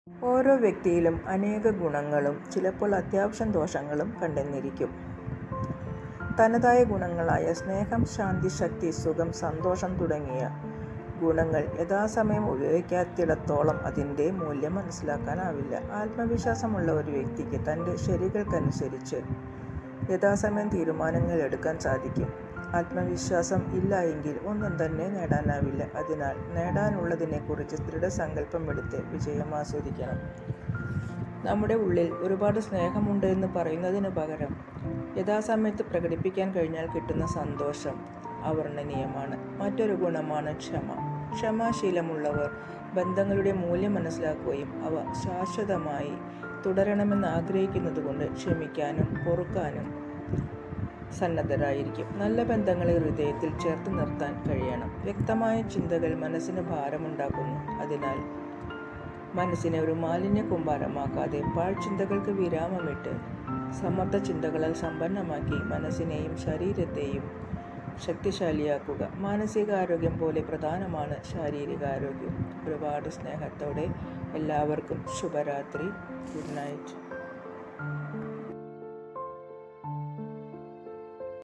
ഓരോ വ്യക്തിയിലും അനേക ഗുണങ്ങളും ചിലപ്പോൾ അത്യാവശ്യം ദോഷങ്ങളും കണ്ടെന്നിരിക്കും. തനതായ ഗുണങ്ങളായ സ്നേഹം, ശാന്തി, ശക്തി, സുഖം, സന്തോഷം തുടങ്ങിയ ഗുണങ്ങൾ യഥാസമയം ഉപയോഗിക്കാത്തിടത്തോളം അതിന്റെ മൂല്യം മനസ്സിലാക്കാനാവില്ല. ആത്മവിശ്വാസമുള്ള ഒരു വ്യക്തിക്ക് തന്റെ ശരികൾക്കനുസരിച്ച് യഥാസമയം തീരുമാനങ്ങൾ എടുക്കാൻ സാധിക്കും. ആത്മവിശ്വാസം ഇല്ല എങ്കിൽ ഒന്നും തന്നെ നേടാനാവില്ല. അതിനാൽ നേടാനുള്ളതിനെക്കുറിച്ച് ദൃഢസങ്കല്പമെടുത്ത് വിജയം ആസ്വദിക്കണം. നമ്മുടെ ഉള്ളിൽ ഒരുപാട് സ്നേഹമുണ്ട് എന്ന് പറയുന്നതിനു പകരം യഥാസമയത്ത് പ്രകടിപ്പിക്കാൻ കഴിഞ്ഞാൽ കിട്ടുന്ന സന്തോഷം അവർണ്ണനീയമാണ്. മറ്റൊരു ഗുണമാണ് ക്ഷമ. ക്ഷമാശീലമുള്ളവർ ബന്ധങ്ങളുടെ മൂല്യം മനസ്സിലാക്കുകയും അവ ശാശ്വതമായി തുടരണമെന്ന് ആഗ്രഹിക്കുന്നതുകൊണ്ട് ക്ഷമിക്കാനും പൊറുക്കാനും സന്നദ്ധരായിരിക്കും. നല്ല ബന്ധങ്ങളെ ഹൃദയത്തിൽ ചേർത്ത് നിർത്താൻ കഴിയണം. വ്യക്തമായ ചിന്തകൾ മനസ്സിന് ഭാരമുണ്ടാക്കുന്നു. അതിനാൽ മനസ്സിനെ ഒരു മാലിന്യക്കൂമ്പാരമാക്കാതെ പാഴ്ചിന്തകൾക്ക് വിരാമമിട്ട് സമർത്ഥ ചിന്തകളാൽ സമ്പന്നമാക്കി മനസ്സിനെയും ശരീരത്തെയും ശക്തിശാലിയാക്കുക. മാനസികാരോഗ്യം പോലെ പ്രധാനമാണ് ശാരീരികാരോഗ്യവും. ഒരുപാട് സ്നേഹത്തോടെ എല്ലാവർക്കും ശുഭരാത്രി. Good night.